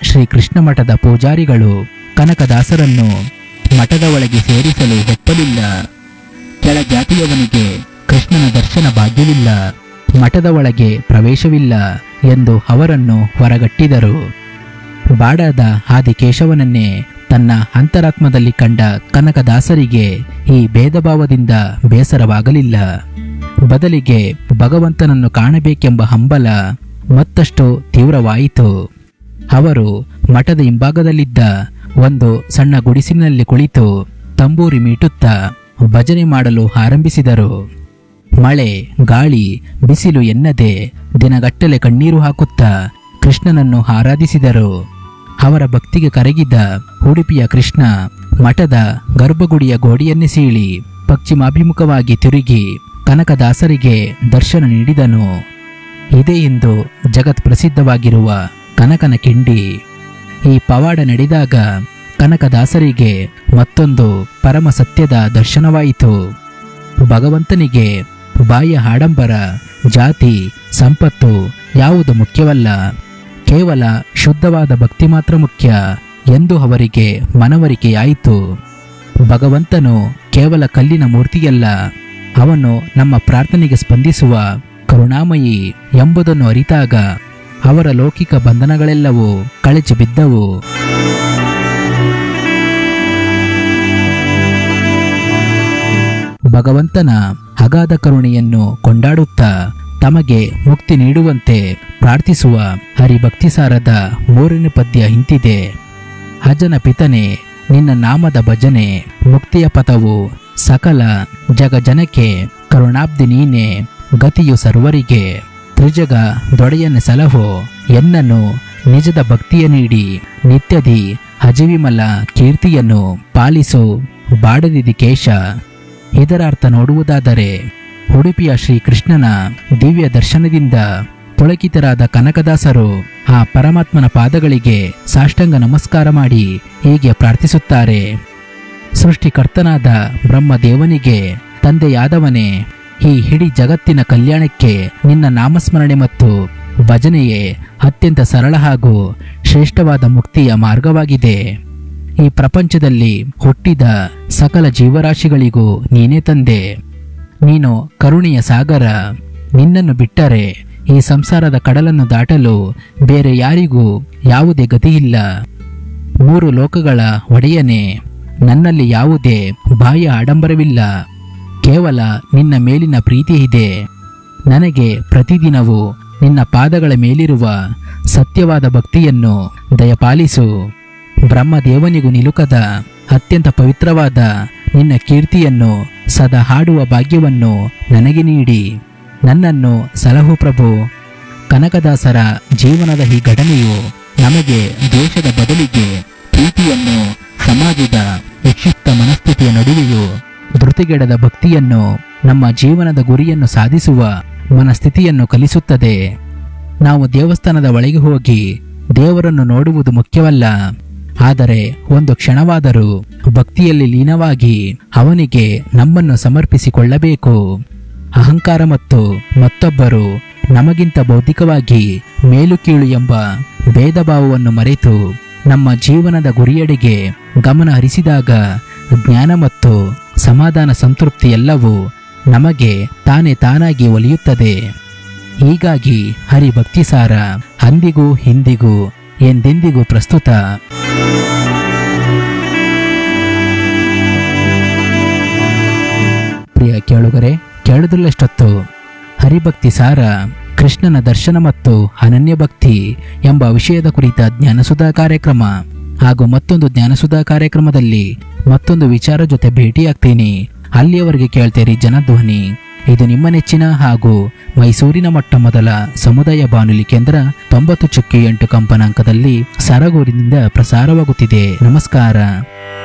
ಶ್ರೀ ಕೃಷ್ಣ ಮಠದ ಪೂಜಾರಿಗಳು ಕನಕದಾಸರನ್ನು ಮಠದ ಒಳಗೆ ಸೇರಿಸಲು ಒಪ್ಪಲಿಲ್ಲ ಕೆಳ ಜಾತಿಯವನಿಗೆ ಕೃಷ್ಣನ ದರ್ಶನ ಭಾಗ್ಯವಿಲ್ಲ ಮಠದ ಒಳಗೆ ಪ್ರವೇಶವಿಲ್ಲ ಎಂದು ಅವರನ್ನು ಹೊರಗಟ್ಟಿದರು ಬಾಡಾದ ಆದಿಕೇಶವನನ್ನೇ ತನ್ನ ಅಂತರಾತ್ಮದಲ್ಲಿ ಕಂಡ ಕನಕದಾಸರಿಗೆ ಈ ಭೇದಭಾವದಿಂದ ಬೇಸರವಾಗಲಿಲ್ಲ ಬದಲಿಗೆ ಭಗವಂತನನ್ನು ಕಾಣಬೇಕೆಂಬ ಹಂಬಲ ಮತ್ತಷ್ಟು ತೀವ್ರವಾಯಿತು ಅವರು ಮಠದ ಹಿಂಭಾಗದಲ್ಲಿದ್ದ ಒಂದು ಸಣ್ಣ ಗುಡಿಸಿನಲ್ಲಿ ಕುಳಿತು ತಂಬೂರಿ ಮೀಟುತ್ತಾ ಭಜನೆ ಮಾಡಲು ಆರಂಭಿಸಿದರು ಮಳೆ ಗಾಳಿ ಬಿಸಿಲು ಎನ್ನದೆ ದಿನಗಟ್ಟಲೆ ಕಣ್ಣೀರು ಹಾಕುತ್ತಾ ಕೃಷ್ಣನನ್ನು ಆರಾಧಿಸಿದರು ಅವರ ಭಕ್ತಿಗೆ ಕರಗಿದ ಉಡುಪಿಯ ಕೃಷ್ಣ ಮಠದ ಗರ್ಭಗುಡಿಯ ಗೋಡೆಯನ್ನೇ ಸೀಳಿ ಪಶ್ಚಿಮಾಭಿಮುಖವಾಗಿ ತಿರುಗಿ ಕನಕದಾಸರಿಗೆ ದರ್ಶನ ನೀಡಿದನು ಇದೇ ಇಂದು ಜಗತ್ ಪ್ರಸಿದ್ಧವಾಗಿರುವ ಕನಕನ ಕಿಂಡಿ ಈ ಪವಾಡ ನಡೆದಾಗ ಕನಕದಾಸರಿಗೆ ಮತ್ತೊಂದು ಪರಮ ಸತ್ಯದ ದರ್ಶನವಾಯಿತು ಭಗವಂತನಿಗೆ ಬಾಹ್ಯ ಆಡಂಬರ ಜಾತಿ ಸಂಪತ್ತು ಯಾವುದು ಮುಖ್ಯವಲ್ಲ ಕೇವಲ ಶುದ್ಧವಾದ ಭಕ್ತಿ ಮಾತ್ರ ಮುಖ್ಯ ಎಂದು ಅವರಿಗೆ ಮನವರಿಕೆಯಾಯಿತು ಭಗವಂತನು ಕೇವಲ ಕಲ್ಲಿನ ಮೂರ್ತಿಯಲ್ಲ ಅವನು ನಮ್ಮ ಪ್ರಾರ್ಥನೆಗೆ ಸ್ಪಂದಿಸುವ ಕರುಣಾಮಯಿ ಎಂಬುದನ್ನು ಅರಿತಾಗ ಅವರ ಲೌಕಿಕ ಬಂಧನಗಳೆಲ್ಲವೂ ಕಳಚಿ ಬಿದ್ದವು ಭಗವಂತನ ಅಗಾಧ ಕರುಣೆಯನ್ನು ಕೊಂಡಾಡುತ್ತಾ ತಮಗೆ ಮುಕ್ತಿ ನೀಡುವಂತೆ ಪ್ರಾರ್ಥಿಸುವ ಹರಿಭಕ್ತಿಸಾರದ ಮೂರನೇ ಪದ್ಯ ಇಂತಿದೆ ಅಜನ ಪಿತನೆ ನಿನ್ನ ನಾಮದ ಭಜನೆ ಮುಕ್ತಿಯ ಪಥವು ಸಕಲ ಜಗಜನಕ್ಕೆ ಕರುಣಾಬ್ಧಿ ನೀನೆ ಗತಿಯು ಸರ್ವರಿಗೆ ತ್ರಿಜಗ ದೊಡೆಯನ್ನ ಸಲಹೋ ಎನ್ನನ್ನು ನಿಜದ ಭಕ್ತಿಯ ನೀಡಿ ನಿತ್ಯದಿ ಅಜವಿಮಲ ಕೀರ್ತಿಯನ್ನು ಪಾಲಿಸು ಬಾಡದಿದಿ ಕೇಶ ಇದರ ಅರ್ಥ ನೋಡುವುದಾದರೆ ಉಡುಪಿಯ ಶ್ರೀ ಕೃಷ್ಣನ ದಿವ್ಯ ದರ್ಶನದಿಂದ ಪುಳಕಿತರಾದ ಕನಕದಾಸರು ಆ ಪರಮಾತ್ಮನ ಪಾದಗಳಿಗೆ ಸಾಷ್ಟಾಂಗ ನಮಸ್ಕಾರ ಮಾಡಿ ಹೀಗೆ ಪ್ರಾರ್ಥಿಸುತ್ತಾರೆ ಸೃಷ್ಟಿಕರ್ತನಾದ ಬ್ರಹ್ಮದೇವನಿಗೆ ತಂದೆಯಾದವನೇ ಈ ಇಡೀ ಜಗತ್ತಿನ ಕಲ್ಯಾಣಕ್ಕೆ ನಿನ್ನ ನಾಮಸ್ಮರಣೆ ಮತ್ತು ಭಜನೆಯೇ ಅತ್ಯಂತ ಸರಳ ಹಾಗೂ ಶ್ರೇಷ್ಠವಾದ ಮುಕ್ತಿಯ ಮಾರ್ಗವಾಗಿದೆ ಈ ಪ್ರಪಂಚದಲ್ಲಿ ಹುಟ್ಟಿದ ಸಕಲ ಜೀವರಾಶಿಗಳಿಗೂ ನೀನೇ ತಂದೆ ನೀನು ಕರುಣೆಯ ಸಾಗರ ನಿನ್ನನ್ನು ಬಿಟ್ಟರೆ ಈ ಸಂಸಾರದ ಕಡಲನ್ನು ದಾಟಲು ಬೇರೆ ಯಾರಿಗೂ ಯಾವುದೇ ಗತಿಯಿಲ್ಲ ಮೂರು ಲೋಕಗಳ ಒಡೆಯನೇ ನನ್ನಲ್ಲಿ ಯಾವುದೇ ಬಾಹ್ಯ ಆಡಂಬರವಿಲ್ಲ ಕೇವಲ ನಿನ್ನ ಮೇಲಿನ ಪ್ರೀತಿ ಇದೆ ನನಗೆ ಪ್ರತಿದಿನವೂ ನಿನ್ನ ಪಾದಗಳ ಮೇಲಿರುವ ಸತ್ಯವಾದ ಭಕ್ತಿಯನ್ನು ದಯಪಾಲಿಸು ಬ್ರಹ್ಮದೇವನಿಗೂ ನಿಲುಕದ ಅತ್ಯಂತ ಪವಿತ್ರವಾದ ನಿನ್ನ ಕೀರ್ತಿಯನ್ನು ಸದಾ ಹಾಡುವ ಭಾಗ್ಯವನ್ನು ನನಗೆ ನೀಡಿ ನನ್ನನ್ನು ಸಲಹು ಪ್ರಭು ಕನಕದಾಸರ ಜೀವನದ ಈ ಘಟನೆಯು ನಮಗೆ ದ್ವೇಷದ ಬದಲಿಗೆ ಪ್ರೀತಿಯನ್ನು ಸಮಾಜದ ವಿಕ್ಷಿಪ್ತ ಮನಸ್ಥಿತಿಯ ನಡುವೆಯೂ ಧೃತಿಗೆಡದ ಭಕ್ತಿಯನ್ನು ನಮ್ಮ ಜೀವನದ ಗುರಿಯನ್ನು ಸಾಧಿಸುವ ಮನಸ್ಥಿತಿಯನ್ನು ಕಲಿಸುತ್ತದೆ ನಾವು ದೇವಸ್ಥಾನದ ಒಳಗೆ ಹೋಗಿ ದೇವರನ್ನು ನೋಡುವುದು ಮುಖ್ಯವಲ್ಲ ಆದರೆ ಒಂದು ಕ್ಷಣವಾದರೂ ಭಕ್ತಿಯಲ್ಲಿ ಲೀನವಾಗಿ ಅವನಿಗೆ ನಮ್ಮನ್ನು ಸಮರ್ಪಿಸಿಕೊಳ್ಳಬೇಕು ಅಹಂಕಾರ ಮತ್ತು ಮತ್ತೊಬ್ಬರು ನಮಗಿಂತ ಬೌದ್ಧಿಕವಾಗಿ ಮೇಲು ಕೀಳು ಎಂಬ ಭೇದ ಭಾವವನ್ನು ಮರೆತು ನಮ್ಮ ಜೀವನದ ಗುರಿಯೆಡೆಗೆ ಗಮನ ಹರಿಸಿದಾಗ ಜ್ಞಾನ ಮತ್ತು ಸಮಾಧಾನ ಸಂತೃಪ್ತಿ ಎಲ್ಲವೂ ನಮಗೆ ತಾನೇ ತಾನಾಗಿ ಒಲಿಯುತ್ತದೆ ಹೀಗಾಗಿ ಹರಿಭಕ್ತಿಸಾರ ಅಂದಿಗೂ ಹಿಂದಿಗೂ ಎಂದೆಂದಿಗೂ ಪ್ರಸ್ತುತ ಪ್ರಿಯ ಕೇಳುಗರೆ ಕೇಳುವುದಿಲ್ಲಷ್ಟೊತ್ತು ಹರಿಭಕ್ತಿ ಸಾರ ಕೃಷ್ಣನ ದರ್ಶನ ಮತ್ತು ಅನನ್ಯ ಭಕ್ತಿ ಎಂಬ ವಿಷಯದ ಕುರಿತ ಜ್ಞಾನಸುಧಾ ಕಾರ್ಯಕ್ರಮ ಹಾಗೂ ಮತ್ತೊಂದು ಜ್ಞಾನಸುಧಾ ಕಾರ್ಯಕ್ರಮದಲ್ಲಿ ಮತ್ತೊಂದು ವಿಚಾರ ಜೊತೆ ಭೇಟಿಯಾಗ್ತೀನಿ ಅಲ್ಲಿಯವರೆಗೆ ಕೇಳ್ತೀರಿ ಜನಧ್ವನಿ ಇದು ನಿಮ್ಮ ನೆಚ್ಚಿನ ಹಾಗೂ ಮೈಸೂರಿನ ಮೊಟ್ಟ ಮೊದಲ ಸಮುದಾಯ ಬಾನುಲಿ ಕೇಂದ್ರ ತೊಂಬತ್ತು ಚುಕ್ಕಿ ಎಂಟು ಕಂಪನಾಂಕದಲ್ಲಿ ಸರಗೂರಿನಿಂದ ಪ್ರಸಾರವಾಗುತ್ತಿದೆ ನಮಸ್ಕಾರ